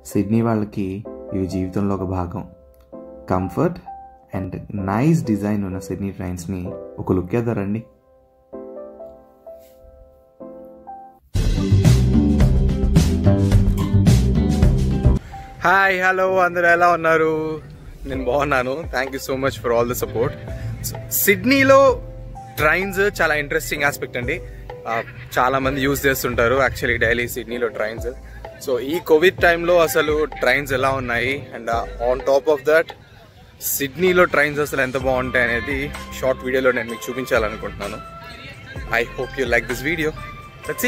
Sydney వాళ్ళకి ఇవి జీవితంలో ఒక భాగం కంఫర్ట్ అండ్ నైస్ డిజైన్ ఉన్న సిడ్నీ ట్రైన్స్ని ఒక లుక్ వేద్దారండి హాయ్ హలో అందరూ ఎలా ఉన్నారు నేను బాగున్నాను thank you so much for all the support సిడ్నీలో ట్రైన్స్ చాలా ఇంట్రెస్టింగ్ ఆస్పెక్ట్ అండి ఆ, చాలా మంది యూజ్ చేస్తుంటారు యాక్చువల్లీ డైలీ సిడ్నీలో ట్రైన్స్ సో ఈ కోవిడ్ టైంలో అసలు ట్రైన్స్ ఎలా ఉన్నాయి and on top of that సిడ్నీలో ట్రైన్స్ అసలు ఎంత బాగుంటాయి అనేది షార్ట్ వీడియోలో నేను మీకు చూపించాలనుకుంటున్నాను I hope you like this video let's see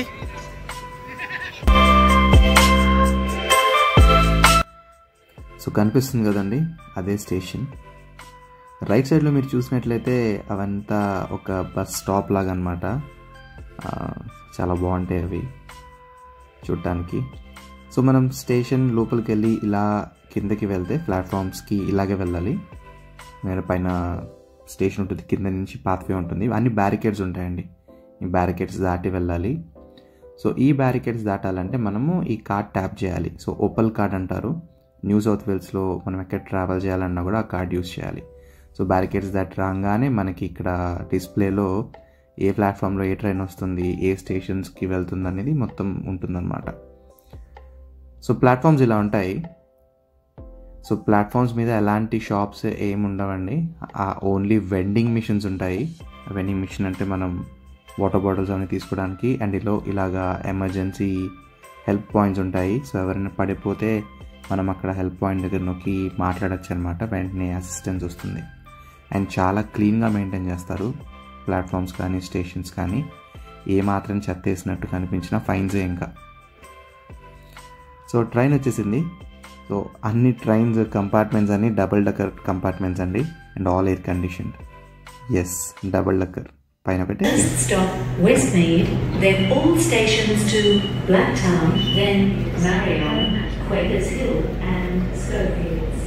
so కనిపిస్తుంది కదండి అదే స్టేషన్ రైట్ సైడ్లో మీరు చూసినట్లయితే అవంతా ఒక బస్ స్టాప్ లాగా అనమాట చాలా బాగుంటాయి అవి చూడటానికి సో మనం స్టేషన్ లోపలికి వెళ్ళి ఇలా కిందకి వెళ్తే ప్లాట్ఫామ్స్కి ఇలాగే వెళ్ళాలి నేను పైన స్టేషన్ ఉంటుంది కింద నుంచి పాత్వే ఉంటుంది అన్ని బ్యారికేడ్స్ ఉంటాయండి ఈ బ్యారికేడ్స్ దాటి వెళ్ళాలి సో ఈ బ్యారికేడ్స్ దాటాలంటే మనము ఈ కార్డ్ ట్యాప్ చేయాలి సో ఓపల్ కార్డ్ అంటారు న్యూ సౌత్ వేల్స్లో మనం ఎక్కడ ట్రావెల్ చేయాలన్నా కూడా ఆ కార్డ్ యూస్ చేయాలి సో బ్యారికేడ్స్ దాటి రాగానే మనకి ఇక్కడ డిస్ప్లేలో ఏ ప్లాట్ఫామ్లో ఏ ట్రైన్ వస్తుంది ఏ స్టేషన్స్కి వెళ్తుంది అనేది మొత్తం ఉంటుందన్నమాట సో ప్లాట్ఫామ్స్ ఇలా ఉంటాయి సో ప్లాట్ఫామ్స్ మీద ఎలాంటి షాప్స్ ఏమి ఉండవండి ఆ ఓన్లీ వెండింగ్ మిషన్స్ ఉంటాయి వెండింగ్ మిషన్ అంటే మనం వాటర్ బాటిల్స్ అన్ని తీసుకోవడానికి అండ్ ఇలా ఇలాగా ఎమర్జెన్సీ హెల్ప్ పాయింట్స్ ఉంటాయి సో ఎవరైనా పడిపోతే మనం అక్కడ హెల్ప్ పాయింట్ దగ్గర నొక్కి మాట్లాడచ్చు అనమాట వెంటనే అసిస్టెన్స్ వస్తుంది అండ్ చాలా క్లీన్గా మెయింటైన్ చేస్తారు ప్లాట్ఫామ్స్ కానీ స్టేషన్స్ కానీ ఏ మాత్రం చెత్త వేసినట్టు కనిపించినా ఫైన్సే ఇంకా సో ట్రైన్ వచ్చేసింది సో అన్ని ట్రైన్స్ కంపార్ట్మెంట్స్ అన్ని డబుల్ డక్కర్ కంపార్ట్మెంట్స్ అండి and all air conditioned double decker పైన పెట్టి First stop Westmead, then all stations to Blacktown, then Marion, Quakers Hill, and Schofields.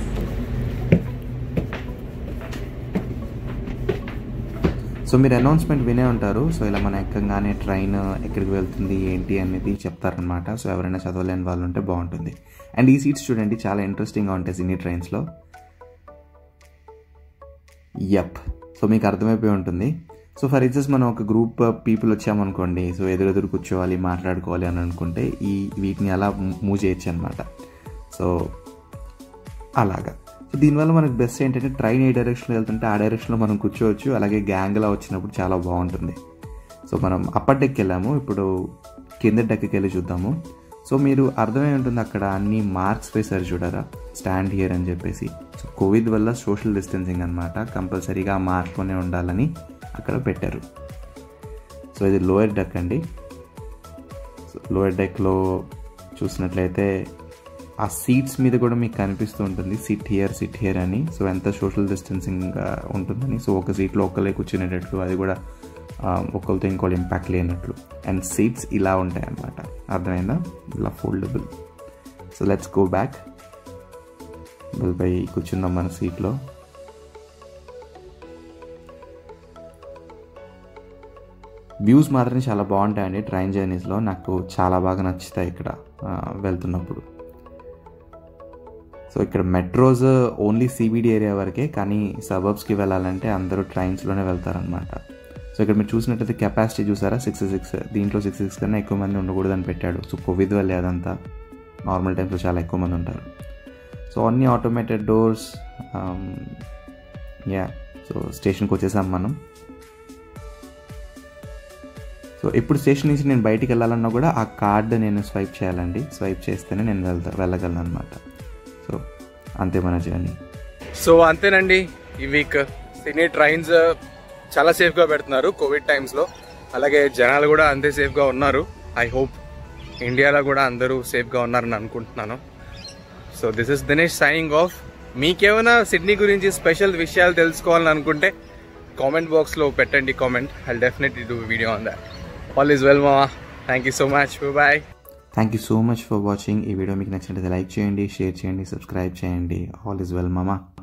So మీరు అనౌన్స్మెంట్ వినే ఉంటారు so ఇలా మన ఎక్కగానే ట్రైన్ ఎక్కడికి వెళ్తుంది ఏంటి అనేది చెప్తారనమాట సో ఎవరైనా చదవలేని వాళ్ళు ఉంటే బాగుంటుంది అండ్ ఈ సీట్స్ చూడండి చాలా ఇంట్రెస్టింగ్గా ఉంటాయి సినీ ట్రైన్స్లో యప్ సో మీకు అర్థమైపోయి ఉంటుంది సో ఫర్ ఎగ్జాంపుల్ మనం ఒక గ్రూప్ పీపుల్ వచ్చామనుకోండి సో ఎదురెదురు కూర్చోవాలి మాట్లాడుకోవాలి అని అనుకుంటే ఈ వీటిని అలా మూవ్ చేయొచ్చు అనమాట సో అలాగా సో దీనివల్ల మనకు బెస్ట్ ఏంటంటే ట్రైన్ ఏ డైరెక్షన్లో వెళ్తుంటే ఆ డైరెక్షన్లో మనం కూర్చోవచ్చు అలాగే గ్యాంగ్లా వచ్చినప్పుడు చాలా బాగుంటుంది సో మనం అప్పర్ డెక్కి వెళ్ళాము ఇప్పుడు కింద డెక్కి వెళ్ళి చూద్దాము సో మీరు అర్థమై ఉంటుంది అక్కడ అన్ని మార్క్స్ వేశారు చూడరా స్టాండ్ హియర్ అని చెప్పేసి సో కోవిడ్ వల్ల సోషల్ డిస్టెన్సింగ్ అనమాట కంపల్సరీగా ఆ మార్క్లోనే ఉండాలని అక్కడ పెట్టారు సో ఇది లోయర్ డెక్ అండి సో లోయర్ డెక్లో చూసినట్లయితే ఆ సీట్స్ మీద కూడా మీకు కనిపిస్తూ ఉంటుంది సిట్ హియర్ సిట్ హియర్ అని సో ఎంత సోషల్ డిస్టెన్సింగ్ ఉంటుందని సో ఒక సీట్లో ఒకళ్ళే కూర్చునేటట్లు అది కూడా ఆ, ఒకరితో ఇంకోటి ఇంపాక్ట్ లేనట్లు అండ్ సీట్స్ ఇలా ఉంటాయి అన్నమాట అర్థమైందా ఇలా foldable so let's go back పై కూర్చుందాం మన సీట్లో వ్యూస్ మాత్రం చాలా బాగుంటాయండి ట్రైన్ జర్నీస్లో నాకు చాలా బాగా నచ్చుతాయి ఇక్కడ ఆ, వెళ్తున్నప్పుడు సో ఇక్కడ మెట్రోస్ ఓన్లీ సిబిడి ఏరియా వరకే కానీ సబర్బ్స్కి వెళ్ళాలంటే అందరూ ట్రైన్స్లోనే వెళ్తారనమాట సో ఇక్కడ మీరు చూసినట్లయితే కెపాసిటీ చూసారా సిక్స్ సిక్స్ దీంట్లో సిక్స్ సిక్స్ కన్నా ఎక్కువ మంది ఉండకూడదని పెట్టాడు సో కోవిడ్ వల్లే అదంతా నార్మల్ టైమ్స్లో చాలా ఎక్కువ మంది ఉంటారు సో అన్ని ఆటోమేటెడ్ డోర్స్ యా సో స్టేషన్కి వచ్చేసాం మనం సో ఇప్పుడు స్టేషన్ నుంచి నేను బయటికి వెళ్ళాలన్నా కూడా ఆ కార్డు నేను స్వైప్ చేయాలండి స్వైప్ చేస్తేనే నేను వెళ్తా వెళ్ళగలను అనమాట సో అంతే మన జర్నీ సో అంతేనండి ఈ వీక్ సినీ ట్రైన్స్ చాలా సేఫ్గా పెడుతున్నారు కోవిడ్ టైమ్స్లో అలాగే జనాలు కూడా అంతే సేఫ్గా ఉన్నారు ఐ హోప్ ఇండియాలో కూడా అందరూ సేఫ్గా ఉన్నారని అనుకుంటున్నాను so this is Dinesh signing off మీకేమైనా సిడ్నీ గురించి స్పెషల్ విషయాలు తెలుసుకోవాలని అనుకుంటే కామెంట్ బాక్స్లో పెట్టండి comment I definitely do video on that all is well మామా thank you so much bye thank you so much for watching ఈ వీడియో మీకు నచ్చినట్లయితే లైక్ చేయండి షేర్ చేయండి సబ్స్క్రైబ్ చేయండి ఆల్ ఇస్ వెల్ మామా